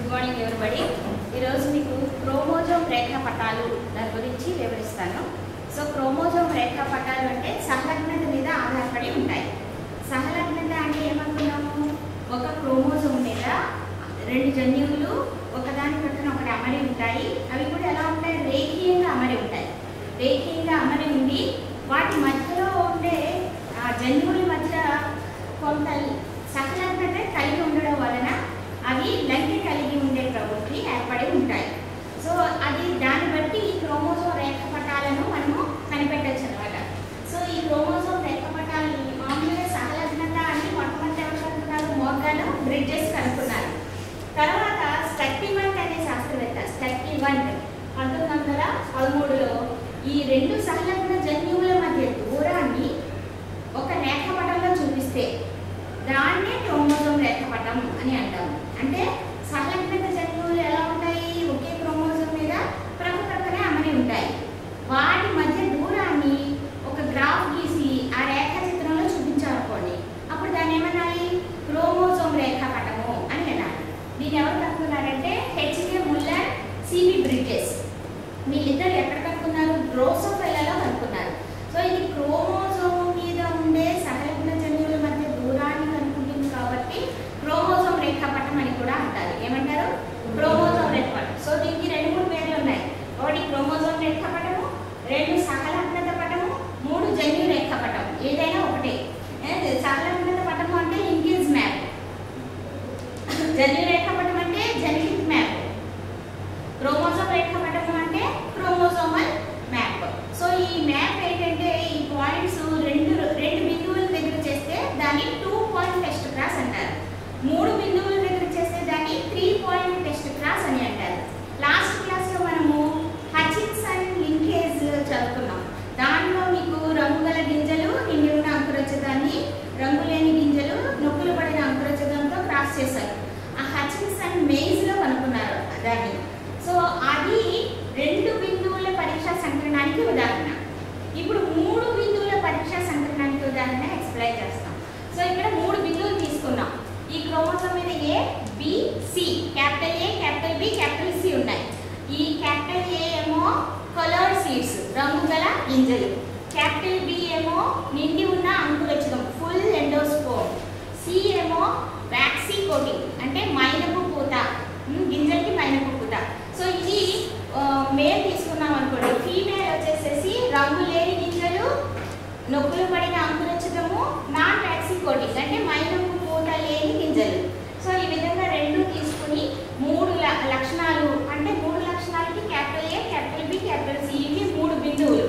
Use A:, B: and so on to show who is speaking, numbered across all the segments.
A: Good morning everybody ఈరోజు మీకు chromosome రేఖాపటాలు దాని గురించి వివరిస్తాను సో క్రోమోజోమ్ రేఖాపటాలు అంటే సహలగ్నత మీద ఆధారపడి ఉంటాయి సహలగ్నత అంటే ఏమనుకున్నాము ఒక క్రోమోజోమ్ మీద రెండు జన్యువులు ఒకదాని పక్కన ఒకటి అమరి ఉంటాయి అవి కూడా ఎలా ఉంటాయి రేఖీయంగా అమరి ఉంటాయి రేఖీయంగా అమరి ఉండి వాటి మధ్యలో ఉండే ఆ జన్యువుల మధ్య కొంత సహలగ్నత కలిగి ఉండడం వలన అవి లంకె కలిగి ఉండే ప్రవృత్తి ఏర్పడి ఉంటాయి సో అది దాన్ని బట్టి ఈ క్రోమోజోమ్ రేఖపటాలను మనము కనిపెట్టచ్చు అనమాట సో ఈ క్రోమోజోమ్ రేఖపటాలని మామూలుగా సహలగ్నత అని మొట్టమొదటి ఎవరు కనుక్కున్నారు మోర్గాను బ్రిడ్జెస్ కనుక్కున్నారు తర్వాత స్టక్టివంట్ అనే శాస్త్రవేత్త స్టక్టివంట్ పంతొమ్మిది వందల పదమూడులో ఈ రెండు సహలగ్న జన్యువుల మధ్య దూరాన్ని ఒక రేఖపటంలో చూపిస్తే దాన్నే క్రోమోజోమ్ రేఖపటం అని అంటాము అంటే సహలగ్నత జన్యువులు ఎలా ఉంటాయి ఒకే క్రోమోజోమ్ మీద ప్రక్క ప్రక్కనే అమరి ఉంటాయి వాటి మధ్య దూరాన్ని ఒక గ్రాఫ్ గీసి ఆ రేఖా చిత్రంలో చూపించాలనుకోండి అప్పుడు దాన్ని ఏమనాలి క్రోమోజోమ్ రేఖాపటము అని అనాలి దీన్ని ఎవరు కనుక్కున్నారంటే హెచ్కే ముల్లర్ సిబి బ్రిడ్జెస్ వీళ్ళిద్దరు ఎక్కడ కనుక్కున్నారు డ్రోసోఫెల్లలో కనుక్కున్నారు సో ఇది క్రోమోజోమ్ మీద ఉండే సహలగ్న జన్యువుల మధ్య దూరాన్ని కనుక్కుంటుంది కాబట్టి క్రోమోజోమ్ రేఖాపటం అని కూడా అంటారు ఏమంటారు క్రోమోజోమ్ రేఖాపటం సో దీనికి రెండు మూడు పేర్లు ఉన్నాయి ఒకటి క్రోమోజోమ్ రేఖాపటము రెండు సహలగ్నత పటము మూడు జన్యు రేఖాపటం ఏదైనా ఒకటే ఏ, సహలగ్నత పటము అంటే లింకేజ్ మ్యాప్ జన్యు రేఖాపటం అంటే జెనెటిక్ మ్యాప్ క్రోమోజోమ్ రేఖాపటం అంటే క్రోమోజోమల్ మ్యాప్ సో ఈ మ్యాప్ ఏంటంటే ఈ పాయింట్స్ రెండు రెండు బిందువుల దగ్గర చేస్తే దాన్ని టూ పాయింట్ టెస్ట్ క్రాస్ అంటారు మూడు బిందువుల దగ్గర చేస్తే దాన్ని త్రీ పాయింట్ టెస్ట్ క్రాస్ అని అంటారు లాస్ట్ క్లాస్లో మనము హచిన్సన్ లింకేజ్ చదువుకున్నాం దాంట్లో మీకు రంగుగల గింజలు నిండి ఉన్న అంకురచదాన్ని రంగు లేని గింజలు నొక్కులు పడిన అంకురచదంతో క్రాస్ చేశారు ఆ హచిన్సన్ మెయిజ్ లో కనుక్కున్నారు దాన్ని సో అది రెండు బిందువుల పరీక్షా సంకలనానికి ఉదాహరణ ఇప్పుడు మూడు బిందువుల పరీక్షా సంకలనానికి ఉదాహరణ ఎక్స్ప్లెయిన్ చేస్తాం సో ఇక్కడ మూడు బిందువులు తీసుకున్నాం ఈ క్రోమోజోమ్ మీద A B C capital A capital B capital C ఉన్నాయి ఈ క్యాపిటల్ ఏ ఏమో కలర్డ్ సీడ్స్ రంగు గల గింజలు క్యాపిటల్ బి ఏమో నిండి ఉన్న అంకురచకం ఫుల్ ఎండోస్పోమ్ సి ఏమో వ్యాక్సీ కోటింగ్ అంటే మైనపు పూత ఉమ్, గింజలకి మైనపు పూత సో ఇది మేల్ తీసుకున్నాం అనుకోండి ఫీమేల్ వచ్చేసేసి రంగు లేని గింజలు నొప్పులు పడిన అంకురచకము నాన్ వ్యాక్సీ కోటింగ్ అంటే మైనపు పూత లేని గింజలు సో ఈ విధంగా రెండు తీసుకుని మూడు ల- లక్షణాలు అంటే మూడు లక్షణాలకి capital A capital B capital C ఇవి మూడు బిందువులు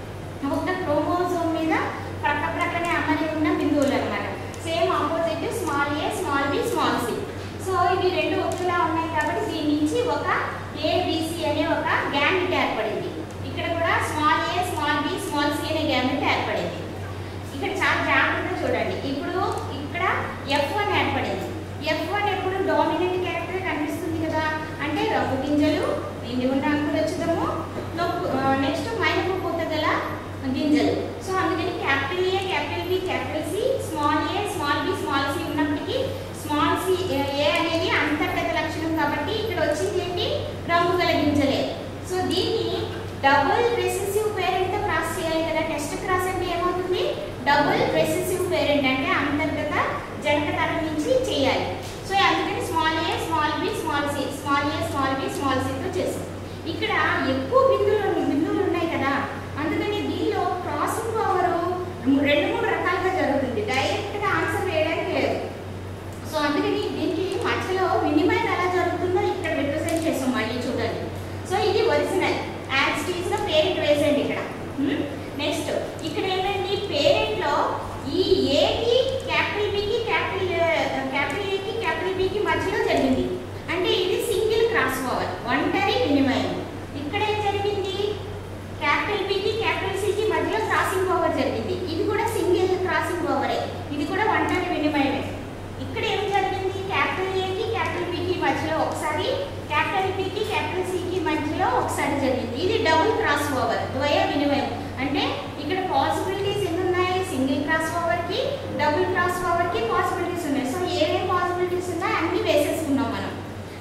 A: ఒక క్రోమోజోమ్ మీద ప్రక్క ప్రక్కనే అమరి ఉన్న బిందువులు అనమాట same opposite small A small B small C so ఇవి రెండు ఒకేలా ఉన్నాయి కాబట్టి దీని నుంచి ఒక ఏబిసి అనే ఒక గ్యామెట్ ఏర్పడింది ఇక్కడ కూడా small A small B small C అనే గ్యామెట్ ఏర్పడింది ఇక్కడ చాలా జాగ్రత్తగా చూడండి ఇప్పుడు ఇక్కడ ఎఫ్ వన్ ఏర్పడింది ఎఫ్ వన్ ఎప్పుడు డామినెంట్ క్యారెక్టర్ కనిపిస్తుంది కదా అంటే రంగు గింజలు నిండి ఉన్న అంకురచదము నొప్పు నెక్స్ట్ మైనపు పూత గల గింజలు సో అందుకని capital A capital B capital C small A small B small C ఉన్నప్పటికీ స్మాల్ సి ఏ అనేది అంతర్గత లక్షణం కాబట్టి ఇక్కడ వచ్చింది ఏంటి రంగు గల గింజలే సో దీన్ని డబుల్ రెసెసివ్ పేరెంట్ తో క్రాస్ చేయాలి కదా టెస్ట్ క్రాస్ అంటే ఏమవుతుంది డబుల్ రెసెసివ్ పేరెంట్ అంటే అంతర్గత జనకతరం నుంచి చేయాలి సో అందుకని small A small B small C small A small B small C తో చేసాం ఇక్కడ ఎక్కువ బిందువులు బిందువులు ఉన్నాయి కదా అందుకని దీనిలో క్రాసింగ్ పవర్ రెండు మూడు రకాలుగా జరుగుతుంది డైరెక్ట్ గా ఆన్సర్ వేయడానికి లేదు సో అందుకని దీనికి మధ్యలో వినిమయం ఎలా జరుగుతుందో ఇక్కడ రిప్రజెంట్ చేసాం మళ్ళీ చూడండి సో ఇది ఒరిజినల్ యాజ్ టీజ్ గా పేరెంట్ వేసండి ఇక్కడ నెక్స్ట్ ఇక్కడ ఏంటంటే పేరెంట్ లో ఈ ఏకి క్యాపిటల్ బికి క్యాపిటల్ క్యాపిటల్ ఏకి క్యాపిటల్ బికి మధ్యలో జరిగింది అంటే ఇది సింగిల్ క్రాస్ ఓవర్ ఒంటరి వినిమయం ఇక్కడ ఏం జరిగింది క్యాపిటల్ బికి క్యాపిటల్ సికి మధ్యలో క్రాసింగ్ ఓవర్ జరిగింది ఇది కూడా సింగిల్ క్రాసింగ్ ఓవరే ఇది కూడా ఒంటరి వినిమయమే ఇక్కడ ఏం జరిగింది క్యాపిటల్ ఏకి క్యాపిటల్ బికి మధ్యలో ఒకసారి క్యాపిటల్ బికి క్యాపిటల్ సికి మధ్యలో ఒకసారి జరిగింది ఇది డబుల్ క్రాస్ ఓవర్ ద్వయ వినిమయం అంటే ఇక్కడ పాసిబిలిటీస్ ఎన్ని ఉన్నాయి సింగిల్ క్రాస్ ఓవర్ కి డబుల్ క్రాస్ ఓవర్ కి పాసిబిలిటీస్ ఉన్నాయి సో ఏమేమి పాసిబిలిటీస్ ఉన్నాయి అన్ని వేసేసుకున్నాం మనం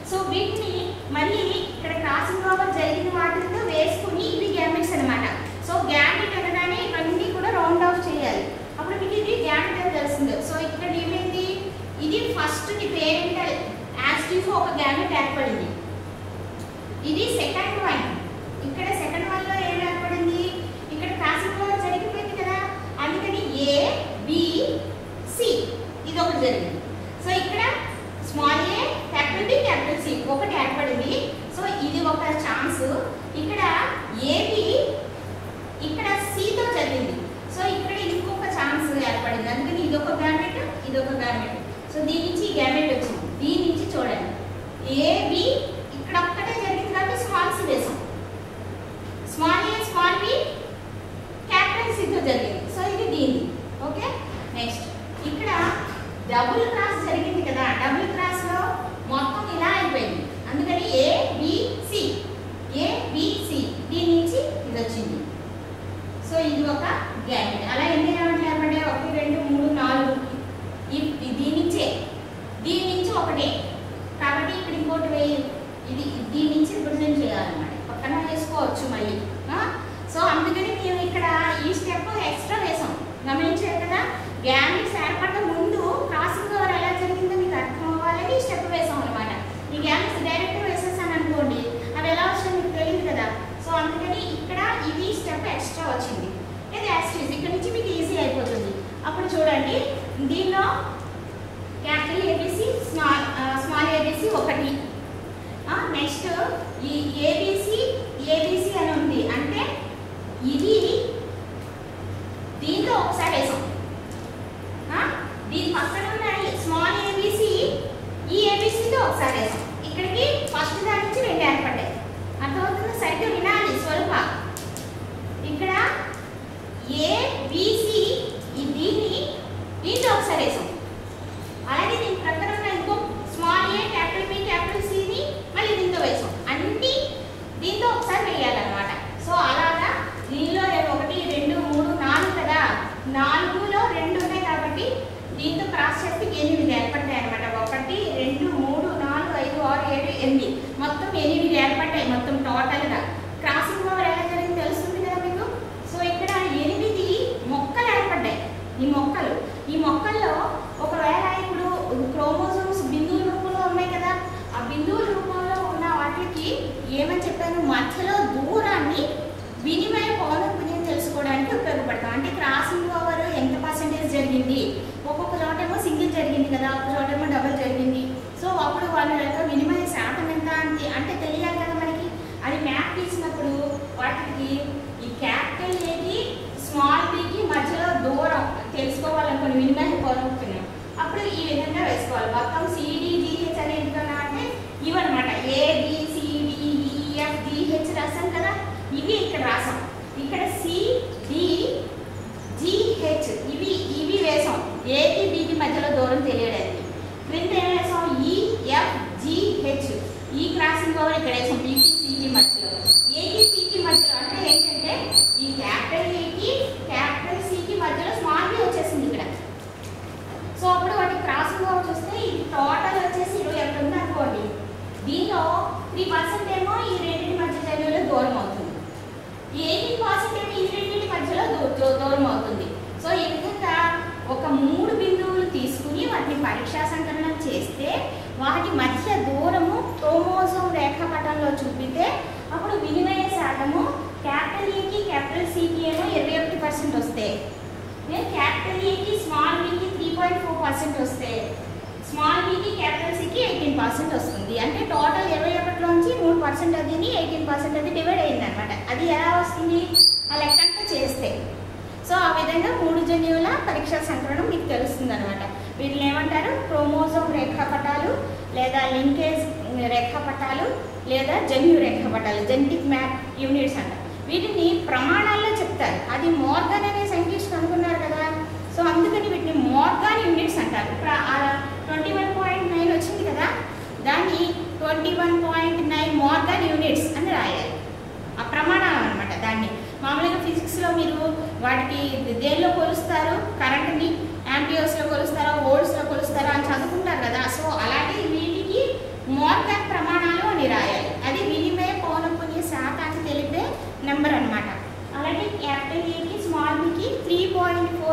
A: సో వీటిని మళ్ళీ ఇక్కడ క్రాసింగ్ ఓవర్ జరిగిన వాటితో వేసుకుని ఇవి గ్యామెట్స్ అన్నమాట సో గ్యామెట్ అనగానే ఇవన్నీ కూడా రౌండ్ ఆఫ్ చేయాలి అప్పుడు మీకు ఇది గ్యామెట్ అని తెలుస్తుంది సో ఇక్కడ ఏమైంది ఇది ఫస్ట్ ది పేరెంటల్ యాస్టిఫ్ ఒక గ్యామెట్ ఏర్పడింది ఇది సెకండ్ వన్ ఇక్కడ సెకండ్ వన్ లో ఏం ఏర్పడింది ఇక్కడ క్రాసింగ్ ఓవర్ జరిగిపోయింది కదా అందుకని ఏ బి సి ఇది ఒకటి జరిగింది సో ఇక్కడ small A capital B capital C ఒకటి ఏర్పడింది సో ఇది ఒక ఛాన్స్ ఇక్కడ ఏబి ఇక్కడ సితో జరిగింది సో ఇక్కడ ఇంకొక ఛాన్స్ ఏర్పడింది అందుకని ఇది ఒక గ్యామెట్ ఇది ఒక గ్యామెట్ సో దీని నుంచి ఈ గ్యామెట్ వచ్చింది దీని నుంచి చూడండి ఏబి ఇక్కడ ఒక్కటే జరిగింది కాబట్టి స్మాల్ సి వేసాం small A small B capital సితో జరిగింది సో ఇది దీని ఓకే నెక్స్ట్ ఇక్కడ డబుల్ క్రాస్ జరిగింది కదా డబుల్ క్రాస్ లో మొత్తం ఇలా అయిపోయింది అందుకని A B C A B C దీని నుంచి ఇది వచ్చింది సో ఇది ఒక గ్యామెట్ అలా ఎన్ని గ్యామెట్లు ఏర్పడ్డాయి ఒకటి రెండు మూడు నాలుగు ఈ- ఈ దీని నుంచే దీని నుంచి ఒకటే కాబట్టి ఇక్కడ ఇంకోటి వేయి ఇది దీని నుంచి రిప్రజెంట్ చేయాలన్నమాట పక్కన వేసుకోవచ్చు మళ్ళీ ఆ? సో అందుకని మేము ఇక్కడ ఈ స్టెప్ ఎక్స్ట్రా వేసాం గమనించారు కదా గ్యామెట్స్ ఏర్పడ్డ ముందు క్రాసింగ్ ఓవర్ ఎలా జరిగిందో మీకు అర్థం అవ్వాలని ఈ స్టెప్ వేసాం అనమాట ఈ గ్యామెట్స్ డైరెక్ట్ వేసేసాను అనుకోండి అవి ఎలా వచ్చాయో మీకు తెలియదు కదా సో అందుకని ఇక్కడ ఇది స్టెప్ ఎక్స్ట్రా వచ్చింది ఇది యాస్టీస్ ఇక్కడ నుంచి మీకు ఈజీ అయిపోతుంది అప్పుడు చూడండి దీనిలో capital ABC small small ABC ఒకటి నెక్స్ట్ ఈ ఏబిసి ఏబిసి అని ఉంది అంటే ఇది దీంతో ఒకసారి వేసాం ఆ? దీని పక్కన ఉన్న స్మాల్ ఏబిసి ఈ ఏబిసితో ఒకసారి వేసాం ఇక్కడికి ఫస్ట్ దాని నుంచి రెండు ఏర్పడ్డాయి అర్థమవుతుంది సరిగ్గా వినాలి స్వరూప ఇక్కడ ఏ బిసి ఈ దీన్ని దీంతో ఒకసారి వేసాం అలాగే దీని ప్రక్కన ఉన్న ఇంకో small A capital B capital సిని మళ్ళీ దీంతో వేసాం అన్ని దీంతో ఒకసారి వేయాలన్నమాట సో అలాగా దీనిలో ఒకటి రెండు మూడు నాలుగు కదా నాలుగులో రెండు ఉన్నాయి కాబట్టి దీంతో క్రాస్ చేస్తే ఎనిమిది ఏర్పడ్డాయి అనమాట ఒకటి రెండు మూడు నాలుగు ఐదు ఆరు ఏడు ఎనిమిది మొత్తం ఎనిమిది ఏర్పడ్డాయి మొత్తం టోటల్గా క్రాసింగ్ ఓవర్ ఎలా జరిగింది తెలుస్తుంది కదా మీకు సో ఇక్కడ ఎనిమిది మొక్కలు ఏర్పడ్డాయి ఈ మొక్కలు ఈ మొక్కల్లో ఒకవేళ ఇప్పుడు క్రోమోజోమ్స్ బిందువుల రూపంలో ఉన్నాయి కదా ఆ బిందువుల రూపంలో ఉన్న వాటికి ఏమని చెప్పాను మధ్యలో దూరాన్ని వినిమయ పౌనఃపున్యం తెలుసుకోవడానికి ఉపయోగపడతాం అంటే క్రాసింగ్ ఓవర్ ఎంత పర్సెంటేజ్ జరిగింది ఒక్కొక్క చోటేమో సింగిల్ జరిగింది కదా ఒక చోటేమో డబుల్ జరిగింది సో అప్పుడు వాళ్ళ యొక్క వినిమయ శాతం ఎంత అంతే అంటే తెలియాలి కదా మనకి అది మ్యాప్ తీసినప్పుడు వాటికి ఈ క్యాపిటల్ ఏది స్మాల్ బికి మధ్యలో దూరం తెలుసుకోవాలనుకుని వినిమయ పౌనఃపున్యం అప్పుడు ఈ విధంగా వేసుకోవాలి మొత్తం సిడిజిహెచ్ అనేది ఎందుకన్నా అంటే ఇవన్నమాట A B C D E F DH రాసాం కదా ఇవి ఇక్కడ రాసాం ఇక్కడ సి డి జిహెచ్ ఇవి ఇవి వేసాం ఏకి బికి మధ్యలో దూరం తెలియడానికి క్రింద ఏం వేసాం ఈ ఎఫ్ జిహెచ్ ఈ క్రాసింగ్ ఓవర్ ఇక్కడ వేసాం బికి సికి మధ్యలో ఏకి సికి మధ్యలో అంటే ఏంటంటే ఈ క్యాపిటల్ ఏకి క్యాపిటల్ సికి మధ్యలో స్మాల్ బి వచ్చేసింది ఇక్కడ సో అప్పుడు వాటి క్రాసింగ్ ఓవర్ చూస్తే ఇది టోటల్ వచ్చేసి ఇరవై ఒకటి ఉంది అనుకోండి దీనిలో త్రీ పర్సెంట్ ఏమో ఈ రెండింటి మధ్య జరిగిన దూరం అవుతుంది ఎయిటీన్ పర్సెంట్ ఏమో ఈ రెండింటి మధ్యలో దూ- దూ- దూరం అవుతుంది సో ఈ విధంగా ఒక మూడు బిందువులు తీసుకుని వాటిని పరీక్షా సంకలనం చేస్తే వాటి మధ్య దూరము క్రోమోజోమ్ రేఖాపటంలో చూపితే అప్పుడు వినిమయ శాతము క్యాపిటల్ ఏకి క్యాపిటల్ సికి ఏమో ఇరవై ఒకటి పర్సెంట్ వస్తే నేను క్యాపిటల్ ఏకి స్మాల్ బికి త్రీ పాయింట్ ఫోర్ పర్సెంట్ వస్తే స్మాల్ బికి క్యాపిటల్ సికి ఎయిటీన్ పర్సెంట్ వస్తుంది అంటే టోటల్ ఇరవై ఒకటిలోంచి మూడు పర్సెంట్ అది ఎయిటీన్ పర్సెంట్ అది డివైడ్ అయింది అనమాట అది ఎలా వస్తుంది ఆ లెక్కంతా చేస్తే సో ఆ విధంగా మూడు జన్యువుల పరీక్షా సంకలనం మీకు తెలుస్తుంది అనమాట వీటిని ఏమంటారు క్రోమోజోమ్ రేఖాపటాలు లేదా లింకేజ్ రేఖాపటాలు లేదా జన్యు రేఖాపటాలు జెనెటిక్ మ్యాప్ యూనిట్స్ అంటారు వీటిని ప్రమాణాల్లో చెప్తారు అది మోర్గన్ అనే సైంటిస్ట్ కనుక్కున్నారు కదా సో అందుకని వీటిని మోర్గాన్ యూనిట్స్ అంటారు ఇప్పుడు ట్వంటీ వన్ పాయింట్ నైన్ వచ్చింది కదా దాన్ని twenty one point nine Morgan units అని రాయాలి ఆ ప్రమాణాలు అనమాట దాన్ని మామూలుగా ఫిజిక్స్లో మీరు వాటికి దేనిలో కొలుస్తారు కరెంట్ని యాంపియర్స్లో కొలుస్తారా వోల్ట్స్లో కొలుస్తారా అని చదువుకుంటారు కదా సో అలాగే వీటికి మోర్గాన్ ప్రమాణం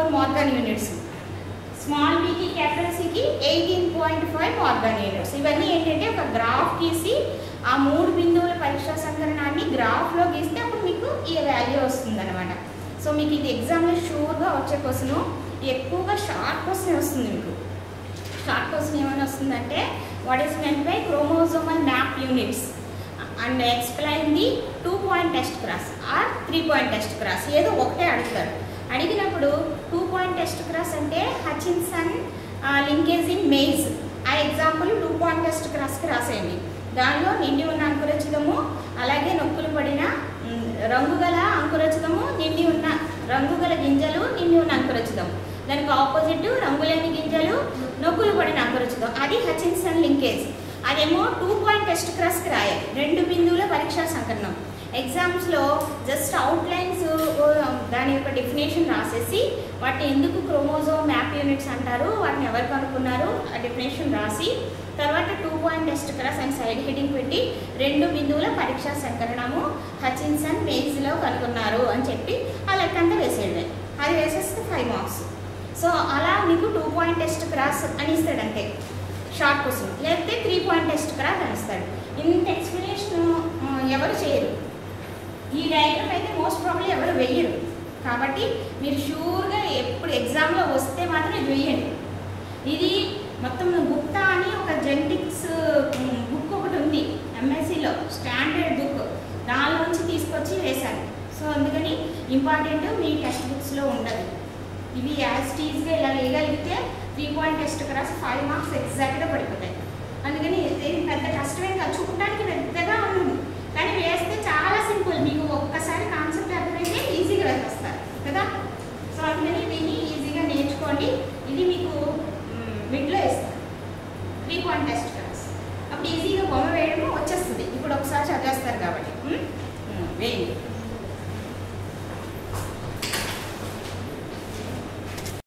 A: ఫోర్ మార్గన్ యూనిట్స్ స్మాల్ బీకి క్యాపిటల్ సికి eighteen point five Morgan units ఇవన్నీ ఏంటంటే ఒక గ్రాఫ్ గీసి ఆ మూడు బిందువుల పరీక్షా సంకలనాన్ని గ్రాఫ్లో గీస్తే అప్పుడు మీకు ఈ వాల్యూ వస్తుంది అనమాట సో మీకు ఇది ఎగ్జామ్లో షూర్గా వచ్చే క్వశ్చన్ ఎక్కువగా షార్ట్ క్వశ్చన్ వస్తుంది మీకు షార్ట్ క్వశ్చన్ ఏమైనా వస్తుందంటే what is meant by chromosomal map units and explain the two point test cross or three point test cross ఏదో ఒకటే అడుగుతారు అడిగినప్పుడు టూ పాయింట్ టెస్ట్ క్రాస్ అంటే హచిన్సన్ లింకేజ్ ఇన్ మెయిల్స్ ఆ ఎగ్జాంపుల్ టూ పాయింట్ టెస్ట్ క్రాస్కి రాసేయండి దానిలో నిండి ఉన్న అంకురచితము అలాగే నొక్కులు పడిన మ్, రంగు గల అంకురచితము నిండి ఉన్న రంగు గల గింజలు నిండి ఉన్న అంకురచితం దానికి ఆపోజిట్ రంగులేని గింజలు నొక్కులు పడిన అంకురచితం అది హచిన్సన్ లింకేజ్ అదేమో టూ పాయింట్ టెస్ట్ క్రాస్కి రాయాలి రెండు బిందువుల పరీక్షా సంకలనం ఎగ్జామ్స్లో జస్ట్ అవుట్లైన్స్ దాని యొక్క డెఫినేషన్ రాసేసి వాటిని ఎందుకు క్రోమోజోమ్ మ్యాప్ యూనిట్స్ అంటారు వాటిని ఎవరు కనుక్కున్నారు ఆ డెఫినేషన్ రాసి తర్వాత two point test cross and side heading పెట్టి రెండు బిందువుల పరీక్షా సంకలనము హచిన్సన్ మేజ్లో కనుక్కున్నారు అని చెప్పి ఆ లెక్కంతా వేసేయండి అది వేసేస్తే ఫైవ్ మార్క్స్ సో అలా మీకు టూ పాయింట్ టెస్ట్ క్రాస్ అని ఇస్తాడు అంతే షార్ట్ క్వశ్చన్ లేకపోతే త్రీ పాయింట్ టెస్ట్ క్రాస్ అని ఇస్తాడు ఇంత ఎక్స్ప్లెనేషన్ ఎవరు చేయరు ఈ డయాగ్రామ్ అయితే మోస్ట్ ప్రాబ్లీ ఎవరు వెయ్యరు కాబట్టి మీరు షూర్గా ఎప్పుడు ఎగ్జామ్లో వస్తే మాత్రం ఇది వెయ్యండి ఇది మొత్తం గుప్తా అని ఒక జెనెటిక్స్ బుక్ ఒకటి ఉంది ఎంఎస్సిలో స్టాండర్డ్ బుక్ దానిలోంచి తీసుకొచ్చి వేశాను సో అందుకని ఇంపార్టెంట్ మీ టెక్స్ట్ బుక్స్లో ఉండదు ఇవి యాజ్ టీజ్గా ఇలా వేయగలిగితే three point test cross five marks ఎగ్జాక్ట్గా పడిపోతాయి అందుకని ఇది పెద్ద కష్టమేం కాదు చూడటానికి పెద్దగా ఉండదు కానీ వేస్తే చాలా సింపుల్ మీకు ఒక్కసారి కాన్సెప్ట్ అర్థమైతే ఈజీగా వేసేస్తారు కదా సో అందుకని దీన్ని ఈజీగా నేర్చుకోండి